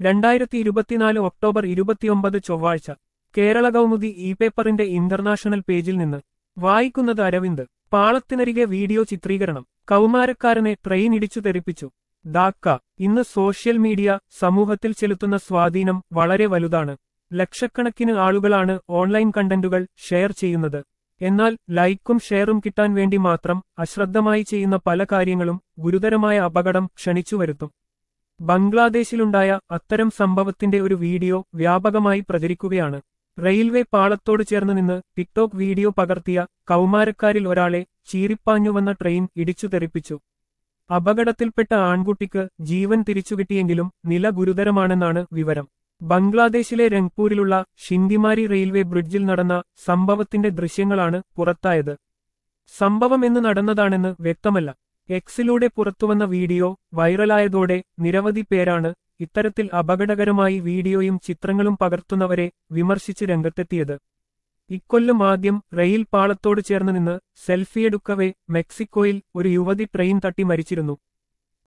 രണ്ടായിരത്തി ഇരുപത്തിനാല് ഒക്ടോബർ ഇരുപത്തിയൊമ്പത് ചൊവ്വാഴ്ച കേരള കൗമുദി ഇ പേപ്പറിന്റെ ഇന്റർനാഷണൽ പേജിൽ നിന്ന് വായിക്കുന്നത് അരവിന്ദ് പാളത്തിനരികെ വീഡിയോ ചിത്രീകരണം കൗമാരക്കാരനെ ട്രെയിൻ ഇടിച്ചു തെറിപ്പിച്ചു ഡാക്ക ഇന്ന് സോഷ്യൽ മീഡിയ സമൂഹത്തിൽ ചെലുത്തുന്ന സ്വാധീനം വളരെ വലുതാണ് ലക്ഷക്കണക്കിന് ആളുകളാണ് ഓൺലൈൻ കണ്ടന്റുകൾ ഷെയർ ചെയ്യുന്നത് എന്നാൽ ലൈക്കും ഷെയറും കിട്ടാൻ വേണ്ടി മാത്രം അശ്രദ്ധമായി ചെയ്യുന്ന പല കാര്യങ്ങളും ഗുരുതരമായ അപകടം ക്ഷണിച്ചു വരുത്തും ബംഗ്ലാദേശിലുണ്ടായ അത്തരം സംഭവത്തിന്റെ ഒരു വീഡിയോ വ്യാപകമായി പ്രചരിക്കുകയാണ് റെയിൽവേ പാളത്തോട് ചേർന്ന് നിന്ന് ടിക്ടോക്ക് വീഡിയോ പകർത്തിയ കൗമാരക്കാരിൽ ഒരാളെ ചീറിപ്പാഞ്ഞുവന്ന ട്രെയിൻ ഇടിച്ചു തെറിപ്പിച്ചു അപകടത്തിൽപ്പെട്ട ആൺകുട്ടിക്ക് ജീവൻ തിരിച്ചുകിട്ടിയെങ്കിലും നില ഗുരുതരമാണെന്നാണ് വിവരം ബംഗ്ലാദേശിലെ രംഗ്പൂരിലുള്ള ഷിന്ദിമാരി റെയിൽവേ ബ്രിഡ്ജിൽ നടന്ന സംഭവത്തിന്റെ ദൃശ്യങ്ങളാണ് പുറത്തായത് സംഭവം എന്ന് നടന്നതാണെന്ന് വ്യക്തമല്ല എക്സിലൂടെ പുറത്തുവന്ന വീഡിയോ വൈറലായതോടെ നിരവധി പേരാണ് ഇത്തരത്തിൽ അപകടകരമായി വീഡിയോയും ചിത്രങ്ങളും പകർത്തുന്നവരെ വിമർശിച്ച് രംഗത്തെത്തിയത് ഇക്കൊല്ലം ആദ്യം റെയിൽ പാളത്തോട് ചേർന്ന് നിന്ന് സെൽഫിയെടുക്കവേ മെക്സിക്കോയിൽ ഒരു യുവതി ട്രെയിൻ തട്ടി മരിച്ചിരുന്നു